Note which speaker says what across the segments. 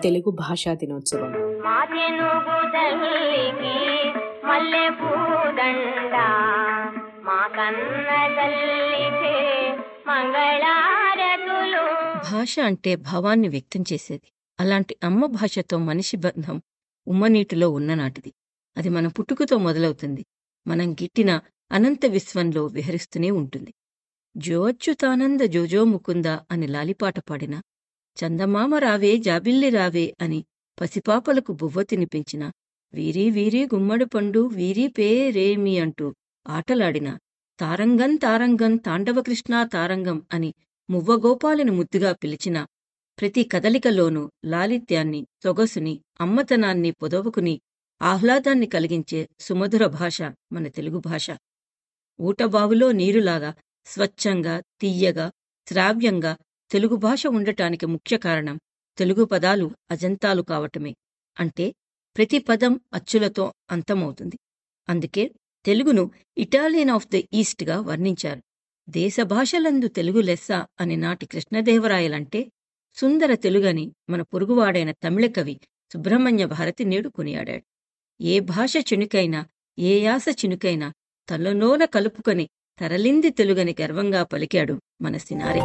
Speaker 1: తెలుగు భాషా దినోత్సవం
Speaker 2: మా తెనుగు తల్లికి మల్లె పూదండ మా కన్న తల్లికి మంగళారతులు
Speaker 3: భాష అంటే భావాన్ని వ్యక్తం చేసేది అలాంటి అమ్మ భాషతో మనిషి బంధం ఉమ్మనీటిలో ఉన్ననాటిది అది మన పుట్టుకతో మొదలవుతుంది మనం గిట్టిన అనంత విశ్వంలో విహరిస్తూనే ఉంటుంది జో అచ్యుతానంద జోజో ముకుంద అని లాలిపాట పాడిన చందమామ రావే జాబిల్లి రావే అని పసిపాపలకు బువ్వ తినిపించిన వీరీ వీరీ గుమ్మడి పండు వీరీ పేరేమి అంటూ ఆటలాడిన తారంగం తారంగం తాండవకృష్ణా తారంగం అని మువ్వగోపాలను ముద్దుగా పిలిచిన ప్రతి కదలికలోనూ లాలిత్యాన్ని సొగసుని అమ్మతనాన్ని పొదవుకుని ఆహ్లాదాన్ని కలిగించే సుమధుర భాష మన తెలుగు భాష ఊటబావులో నీరులాగా స్వచ్ఛంగా తీయగా శ్రావ్యంగా తెలుగు భాష ఉండటానికి ముఖ్య కారణం తెలుగు పదాలు అజంతాలు కావటమే అంటే ప్రతి పదం అచ్చులతో అంతమవుతుంది అందుకే తెలుగును ఇటాలియన్ ఆఫ్ ద ఈస్ట్గా వర్ణించారు దేశ భాషలందు తెలుగు లెస్స అని నాటి కృష్ణదేవరాయలంటే సుందర తెలుగని మన పొరుగువాడైన తమిళ కవి సుబ్రహ్మణ్య భారతి నేడు కొనియాడాడు ఏ భాష చినుకైనా ఏ యాస చినుకైనా తనలోన కలుపుకొని తరలింది తెలుగని గర్వంగా పలికాడు మన సినారి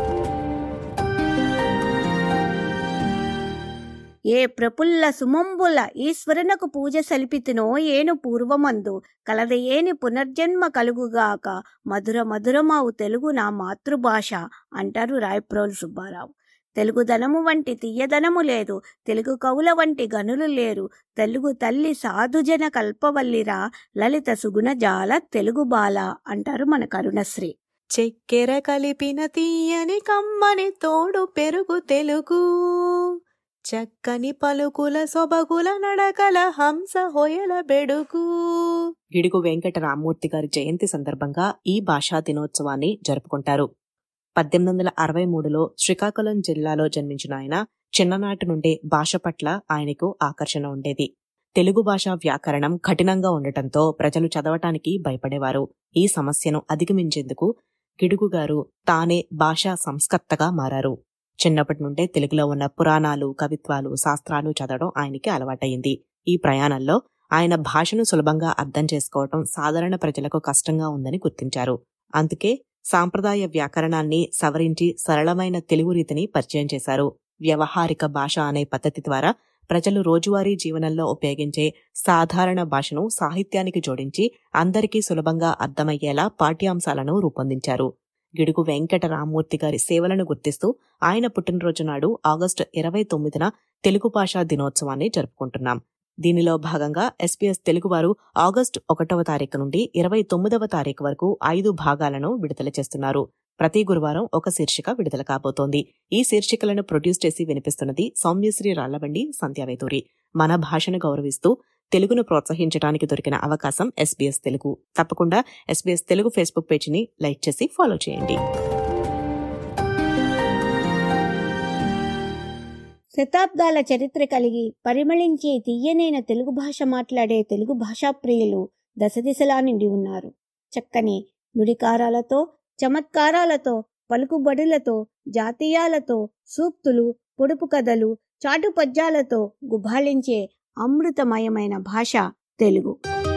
Speaker 4: ఏ ప్రపుల్ల సుమంబుల ఈశ్వరునకు పూజ సలిపితినో ఏను పూర్వమందు కలదయేని పునర్జన్మ కలుగుగాక మధుర మధురమావు తెలుగు నా మాతృభాష అంటారు రాయప్రోలు సుబ్బారావు తెలుగుదనము వంటి తీయదనము లేదు తెలుగు కవుల వంటి గనులు లేరు తెలుగు తల్లి సాధుజన కల్పవల్లిరా లలిత సుగుణ జాల తెలుగు బాల అంటారు మన కరుణశ్రీ
Speaker 5: చెక్కెర కలిపిన తీయని కమ్మని తోడు పెరుగు తెలుగు చక్కని పలుకుల సొబగుల నడకల హంస హొయల బెడుగు
Speaker 1: గిడుగు వెంకట రామ్మూర్తి గారి జయంతి సందర్భంగా ఈ భాషా దినోత్సవాన్ని జరుపుకుంటారు పద్దెనిమిది వందల అరవై మూడులో శ్రీకాకుళం జిల్లాలో జన్మించిన ఆయన చిన్ననాటి నుండే భాష పట్ల ఆయనకు ఆకర్షణ ఉండేది తెలుగు భాష వ్యాకరణం కఠినంగా ఉండటంతో ప్రజలు చదవటానికి భయపడేవారు ఈ సమస్యను అధిగమించేందుకు గిడుగు గారు తానే భాషా సంస్కర్తగా మారారు చిన్నప్పటి నుండే తెలుగులో ఉన్న పురాణాలు కవిత్వాలు శాస్త్రాలు చదవడం ఆయనకి అలవాటయింది ఈ ప్రయాణంలో ఆయన భాషను సులభంగా అర్థం చేసుకోవటం సాధారణ ప్రజలకు కష్టంగా ఉందని గుర్తించారు అందుకే సాంప్రదాయ వ్యాకరణాన్ని సవరించి సరళమైన తెలుగు రీతిని పరిచయం చేశారు వ్యవహారిక భాష అనే పద్ధతి ద్వారా ప్రజలు రోజువారీ జీవనంలో ఉపయోగించే సాధారణ భాషను సాహిత్యానికి జోడించి అందరికీ సులభంగా అర్థమయ్యేలా పాఠ్యాంశాలను రూపొందించారు గిడుగు వెంకట రామ్మూర్తి గారి సేవలను గుర్తిస్తూ ఆయన పుట్టినరోజు నాడు ఆగస్టు ఇరవై తొమ్మిదిన తెలుగు భాషా దినోత్సవాన్ని జరుపుకుంటున్నాం దీనిలో భాగంగా ఎస్పీఎస్ తెలుగువారు ఆగస్టు ఒకటవ తారీఖు నుండి ఇరవై తొమ్మిదవ తారీఖు వరకు ఐదు భాగాలను విడుదల చేస్తున్నారు ప్రతి గురువారం ఒక శీర్షిక విడుదల కాబోతోంది ఈ శీర్షికలను ప్రొడ్యూస్ చేసి వినిపిస్తున్నది సౌమ్యశ్రీ రాళ్లబండి సంధ్యావేతూరి మన భాషను గౌరవిస్తూ తెలుగును ప్రోత్సహించడానికి దొరికిన అవకాశం ఎస్బీఎస్ తెలుగు తప్పకుండా ఎస్బీఎస్ తెలుగు ఫేస్బుక్ పేజీని లైక్ చేసి ఫాలో చేయండి
Speaker 4: శతాబ్దాల చరిత్ర కలిగి పరిమళించే తీయనైన తెలుగు భాష మాట్లాడే తెలుగు భాషా ప్రియులు దశదిశలా నిండి ఉన్నారు చక్కని నుడికారాలతో చమత్కారాలతో పలుకుబడులతో జాతీయాలతో సూక్తులు పొడుపు కథలు చాటు పద్యాలతో గుబాళించే అమృతమయమైన భాష తెలుగు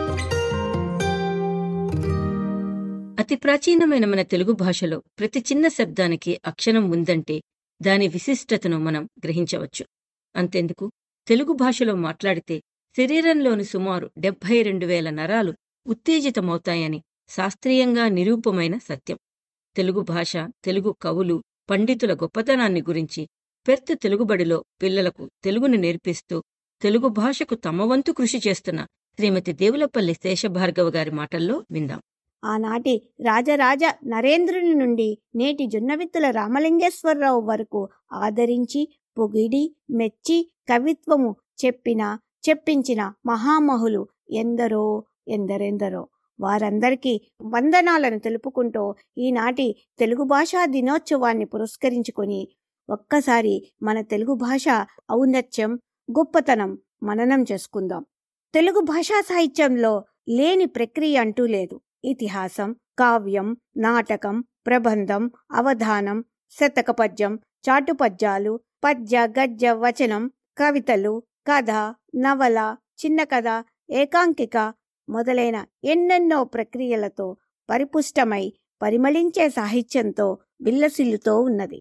Speaker 3: అతి ప్రాచీనమైన మన తెలుగు భాషలో ప్రతి చిన్న శబ్దానికి అక్షరం ఉందంటే దాని విశిష్టతను మనం గ్రహించవచ్చు అంతెందుకు తెలుగు భాషలో మాట్లాడితే శరీరంలోని సుమారు డెబ్బై రెండు వేల నరాలు ఉత్తేజితమవుతాయని శాస్త్రీయంగా నిరూపమైన సత్యం తెలుగు భాష తెలుగు కవులు పండితుల గొప్పతనాన్ని గురించి పెర్త్ తెలుగుబడిలో పిల్లలకు తెలుగును నేర్పిస్తూ తెలుగు భాషకు తమ వంతు కృషి చేస్తున్న శ్రీమతి దేవులపల్లి శేషభార్గవ గారి మాటల్లో విందాం
Speaker 4: ఆనాటి రాజరాజ నరేంద్రుని నుండి నేటి జొన్నవిత్తుల రామలింగేశ్వరరావు వరకు ఆదరించి పొగిడి మెచ్చి కవిత్వము చెప్పిన చెప్పించిన మహామహులు ఎందరో ఎందరెందరో వారందరికీ వందనాలను తెలుపుకుంటూ ఈనాటి తెలుగు భాషా దినోత్సవాన్ని పురస్కరించుకొని ఒక్కసారి మన తెలుగు భాష ఔన్నత్యం గొప్పతనం మననం చేసుకుందాం తెలుగు భాషా సాహిత్యంలో లేని ప్రక్రియ అంటూ లేదు ఇతిహాసం కావ్యం నాటకం ప్రబంధం అవధానం శతక పద్యం చాటు పద్యాలు పద్య గద్య వచనం కవితలు కథ నవల చిన్న కథ ఏకాంకిక మొదలైన ఎన్నెన్నో ప్రక్రియలతో పరిపుష్టమై పరిమళించే సాహిత్యంతో విల్లసిల్లుతో ఉన్నది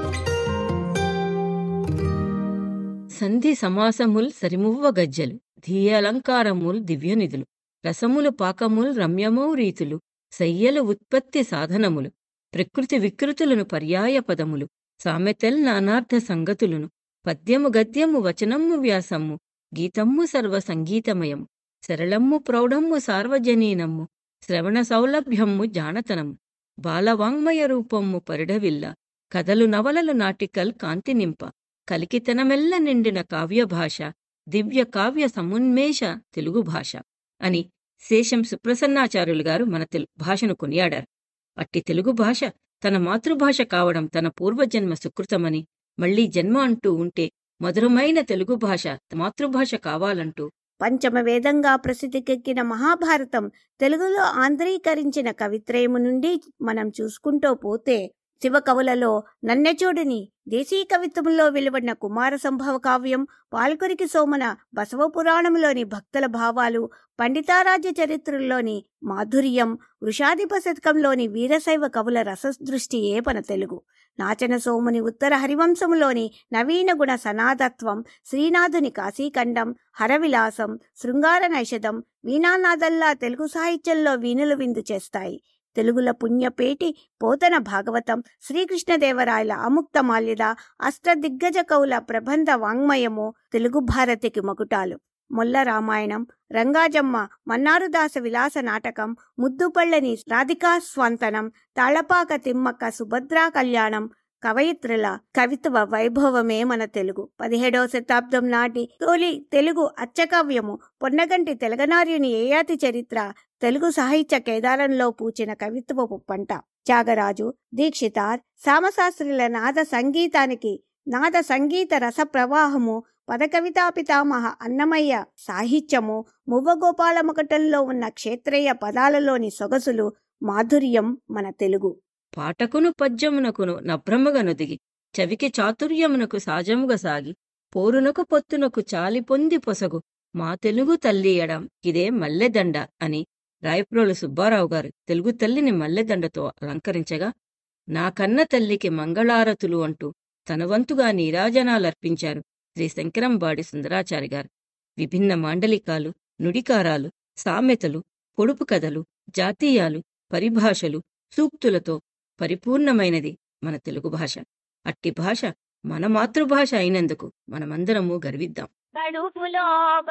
Speaker 3: సంధి సమాసముల్ సరిమువ్వ గజ్జలు ధీయలంకారముల్ దివ్యనిధులు రసములు పాకముల్ రమ్యమౌ రీతులు శయ్యలు ఉత్పత్తి సాధనములు ప్రకృతి వికృతులను పర్యాయ పదములు సామెతల్ నానార్థ సంగతులను పద్యము గద్యము వచనమ్ము వ్యాసమ్ము గీతమ్ము సర్వ సంగీతమయము సరళమ్ము ప్రౌఢమ్ము సార్వజనీనమ్ము శ్రవణ సౌలభ్యమ్ము జానతనము బాలవాంగ్మయ రూపమ్ము పరిఢవిల్ల కథలు నవలలు నాటికల్ కాంతి నింప కలికితనమెల్ల నిండిన కావ్యభాష దివ్య కావ్య సమున్మేష తెలుగు భాష అని శేషం సుప్రసన్నాచార్యులు గారు మన తెలు భాషను కొనియాడారు అట్టి తెలుగు భాష తన మాతృభాష కావడం తన పూర్వజన్మ సుకృతమని మళ్లీ జన్మ అంటూ ఉంటే మధురమైన తెలుగు భాష మాతృభాష కావాలంటూ
Speaker 4: పంచమ వేదంగా ప్రసిద్ధికెక్కిన మహాభారతం తెలుగులో ఆంధ్రీకరించిన కవిత్రయము నుండి మనం చూసుకుంటూ పోతే శివకవులలో నన్నెచూడుని దేశీ కవిత్వంలో వెలువడిన కుమార సంభవ కావ్యం పాల్కొరికి సోమన బసవ పురాణంలోని భక్తుల భావాలు పండితారాజ్య చరిత్రలోని మాధుర్యం వృషాధిప శతకంలోని వీరశైవ కవుల రసదృష్టి ఏపన తెలుగు నాచన సోముని ఉత్తర హరివంశములోని నవీన గుణ సనాదత్వం శ్రీనాథుని కాశీఖండం హరవిలాసం శృంగార నైషధం వీణానాదల్లా తెలుగు సాహిత్యంలో వీణులు విందు చేస్తాయి తెలుగుల పుణ్యపేటి పోతన భాగవతం శ్రీకృష్ణదేవరాయల అముక్త మాల్యద అష్టదిగ్గజ కవుల ప్రబంధ వాంగ్మయము తెలుగు భారతికి మకుటాలు మొల్ల రామాయణం రంగాజమ్మ మన్నారుదాస విలాస నాటకం ముద్దుపళ్ళని రాధికా స్వంతనం తాళపాక తిమ్మక్క సుభద్రా కళ్యాణం కవయిత్రుల కవిత్వ వైభవమే మన తెలుగు పదిహేడవ శతాబ్దం నాటి తొలి తెలుగు అచ్చకావ్యము పొన్నగంటి తెలగనార్యుని ఏయాతి చరిత్ర తెలుగు సాహిత్య కేదారంలో పూచిన కవిత్వపు పంట త్యాగరాజు దీక్షితార్ సామశాస్త్రుల నాద సంగీతానికి నాద సంగీత రస ప్రవాహము పదకవితా పితామహ అన్నమయ్య సాహిత్యము మువ్వగోపాలమకటంలో ఉన్న క్షేత్రయ్య పదాలలోని సొగసులు మాధుర్యం మన తెలుగు
Speaker 3: పాటకును పద్యమునకును నభ్రమగనుదిగి చవికి చాతుర్యమునకు సాజముగా సాగి పోరునకు పొత్తునకు చాలి పొంది పొసగు మా తెలుగు తల్లి ఎడం ఇదే మల్లెదండ అని రాయప్రోలు సుబ్బారావు గారు తెలుగు తల్లిని మల్లెదండతో అలంకరించగా నా కన్న తల్లికి మంగళారతులు అంటూ తన వంతుగా నీరాజనాలర్పించారు శ్రీ శంకరంబాడి సుందరాచారి గారు విభిన్న మాండలికాలు నుడికారాలు సామెతలు పొడుపు కథలు జాతీయాలు పరిభాషలు సూక్తులతో పరిపూర్ణమైనది మన తెలుగు భాష అట్టి భాష మన మాతృభాష అయినందుకు మనమందరము గర్విద్దాం
Speaker 2: కడుపులో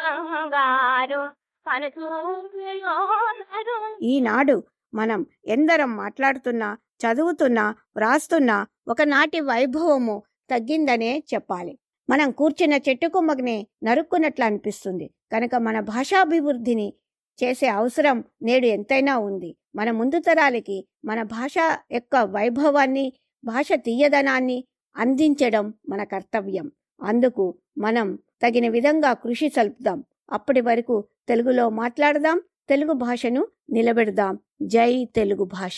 Speaker 2: బంగారు కనుచూపులో నరు
Speaker 4: ఈనాడు మనం ఎందరం మాట్లాడుతున్నా చదువుతున్నా వ్రాస్తున్నా ఒకనాటి వైభవము తగ్గిందనే చెప్పాలి మనం కూర్చున్న చెట్టు కొమ్మగినే నరుక్కున్నట్లు అనిపిస్తుంది కనుక మన భాషాభివృద్ధిని చేసే అవసరం నేడు ఎంతైనా ఉంది మన ముందు తరాలకి మన భాష యొక్క వైభవాన్ని భాష తీయదనాన్ని అందించడం మన కర్తవ్యం అందుకు మనం తగిన విధంగా కృషి సల్పుదాం అప్పటి వరకు తెలుగులో మాట్లాడదాం తెలుగు భాషను నిలబెడదాం జై తెలుగు భాష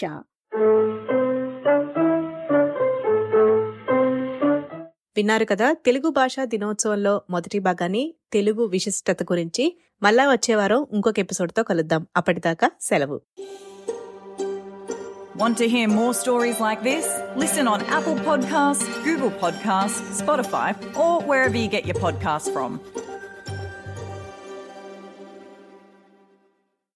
Speaker 5: విన్నారు కదా తెలుగు భాషా దినోత్సవంలో మొదటి భాగాన్ని తెలుగు విశిష్టత గురించి మళ్ళా వచ్చే వారం ఇంకొక ఎపిసోడ్తో కలుద్దాం అప్పటిదాకా సెలవు
Speaker 6: Want to hear more stories like this? Listen on Apple Podcasts, Google Podcasts, Spotify, or wherever you get your podcasts from.